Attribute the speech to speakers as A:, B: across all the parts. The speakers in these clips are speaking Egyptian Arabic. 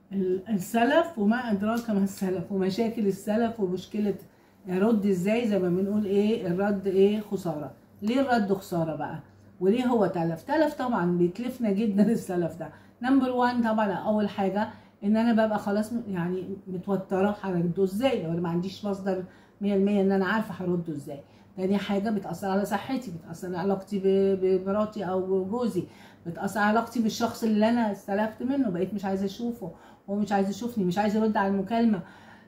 A: ال- السلف وما ادراك ما السلف ومشاكل السلف ومشكله رد ازاي زي ما بنقول ايه الرد ايه خساره ليه الرد خساره بقى وليه هو تلف تلف طبعا بيتلفنا جدا السلف ده نمبر 1 طبعا اول حاجه ان انا ببقى خلاص م- يعني متوتره هرده ازاي لو انا ما عنديش مصدر 100% ان انا عارفه هرده ازاي تاني حاجه بتاثر على صحتي بتاثر على علاقتي ب- بمراتي او جوزي بتاثر على علاقتي بالشخص اللي انا استلفت منه بقيت مش عايزه اشوفه هو مش عايز يشوفني مش عايز يرد على المكالمه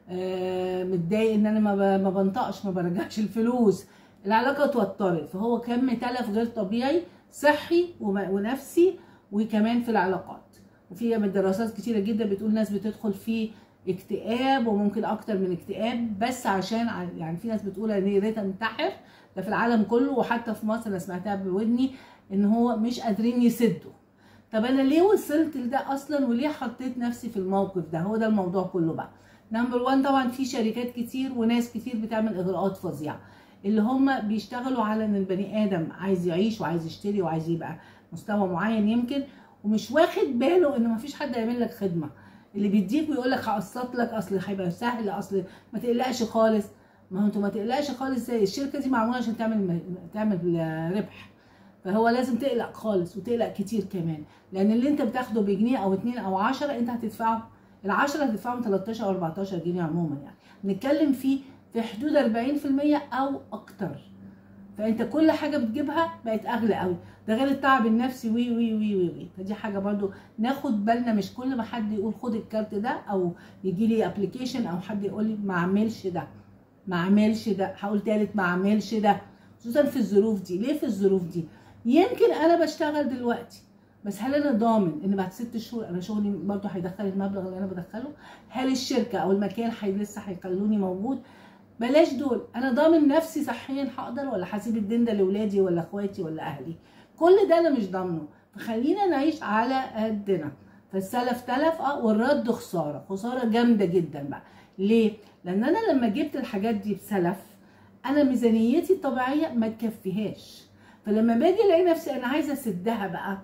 A: آه، متضايق ان انا ما ب- ما بنطقش ما برجعش الفلوس العلاقه اتوترت فهو كم تلف غير طبيعي صحي وم- ونفسي وكمان في العلاقات وفي من دراسات كتيره جدا بتقول ناس بتدخل في اكتئاب وممكن اكتر من اكتئاب بس عشان ع- يعني في ناس بتقول ان هي ريت انتحر ده في العالم كله وحتى في مصر انا سمعتها بودني ان هو مش قادرين يسدوا طب انا ليه وصلت لده اصلا وليه حطيت نفسي في الموقف ده هو ده الموضوع كله بقى نمبر 1 طبعا في شركات كتير وناس كتير بتعمل اغراءات فظيعه اللي هم بيشتغلوا على ان البني ادم عايز يعيش وعايز يشتري وعايز يبقى مستوى معين يمكن ومش واخد باله ان مفيش حد هيعمل لك خدمه اللي بيديك ويقول لك هقسط لك اصل هيبقى سهل اصل ما تقلقش خالص ما هو انتوا ما تقلقش خالص زي الشركه دي معموله عشان تعمل تعمل آه، ربح فهو لازم تقلق خالص وتقلق كتير كمان لان اللي انت بتاخده بجنيه او اتنين او عشرة انت هتدفعه العشرة هتدفعهم 13 او 14 جنيه عموما يعني نتكلم فيه في حدود 40% او اكتر فانت كل حاجه بتجيبها بقت اغلى قوي ده غير التعب النفسي وي وي وي وي, وي. فدي حاجه برضو ناخد بالنا مش كل ما حد يقول خد الكارت ده او يجي لي ابلكيشن او حد يقول لي ما اعملش ده ما اعملش ده هقول تالت ما اعملش ده خصوصا في الظروف دي ليه في الظروف دي يمكن انا بشتغل دلوقتي بس هل انا ضامن ان بعد ست شهور انا شغلي برضه هيدخل المبلغ اللي انا بدخله هل الشركه او المكان هي لسه هيخلوني موجود بلاش دول انا ضامن نفسي صحيا هقدر ولا هسيب الدين ده لاولادي ولا اخواتي ولا اهلي كل ده انا مش ضامنه فخلينا نعيش على قدنا فالسلف تلف اه والرد خساره خساره جامده جدا بقى ليه لان انا لما جبت الحاجات دي بسلف انا ميزانيتي الطبيعيه ما تكفيهاش فلما باجي الاقي نفسي انا عايزه اسدها بقى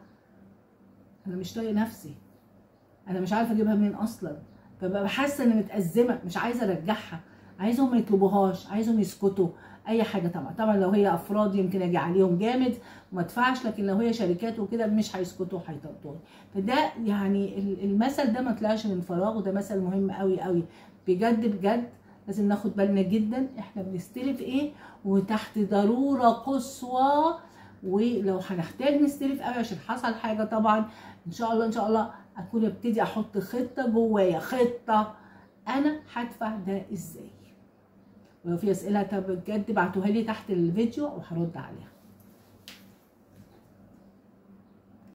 A: انا مش طايقه نفسي انا مش عارفه اجيبها منين اصلا فببقى حاسه اني متازمه مش عايزه ارجعها عايزهم ما يطلبوهاش عايزهم يسكتوا اي حاجه طبعا طبعا لو هي افراد يمكن اجي عليهم جامد وما ادفعش لكن لو هي شركات وكده مش هيسكتوا هيطردوني فده يعني ال- المثل ده ما طلعش من فراغ وده مثل مهم قوي قوي بجد بجد لازم ناخد بالنا جدا احنا بنستلف ايه وتحت ضروره قصوى ولو هنحتاج نستلف قوي عشان حصل حاجه طبعا ان شاء الله ان شاء الله اكون ابتدي احط خطه جوايا خطه انا هدفع ده ازاي ولو في اسئله طب بجد ابعتوها لي تحت الفيديو وهرد عليها